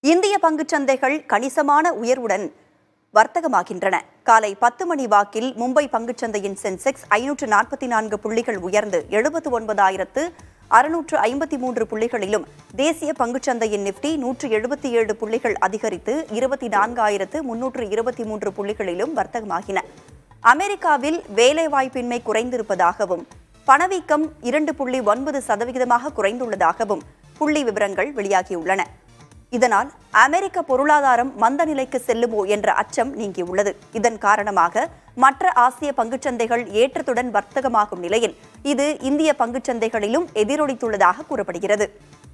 இந்திய பங்குச்சந்தைகள் கணிசமான உயர்வுடன் வர்த்தகமாகின்றன காலை பத்து மணி வாக்கில் மும்பை பங்குச்சந்தையின் சென்செக்ஸ் ஐநூற்று நாற்பத்தி நான்கு புள்ளிகள் உயர்ந்து எழுபத்து ஒன்பதாயிரத்து அறுநூற்று ஐம்பத்தி மூன்று புள்ளிகளிலும் தேசிய பங்குச்சந்தையின் நிப்டி நூற்று எழுபத்தி ஏழு புள்ளிகள் அதிகரித்து இருபத்தி நான்காயிரத்து முன்னூற்று இருபத்தி மூன்று புள்ளிகளிலும் வர்த்தகமாகின அமெரிக்காவில் வேலைவாய்ப்பின்மை குறைந்திருப்பதாகவும் பணவீக்கம் இரண்டு புள்ளி ஒன்பது சதவிகிதமாக குறைந்துள்ளதாகவும் புள்ளி விவரங்கள் வெளியாகியுள்ளன இதனால் அமெரிக்க பொருளாதாரம் மந்த நிலைக்கு செல்லுமோ என்ற அச்சம் நீங்கியுள்ளது இதன் காரணமாக மற்ற ஆசிய பங்குச்சந்தைகள் ஏற்றத்துடன் வர்த்தகமாகும் நிலையில் இது இந்திய பங்குச்சந்தைகளிலும் எதிரொலித்துள்ளதாக கூறப்படுகிறது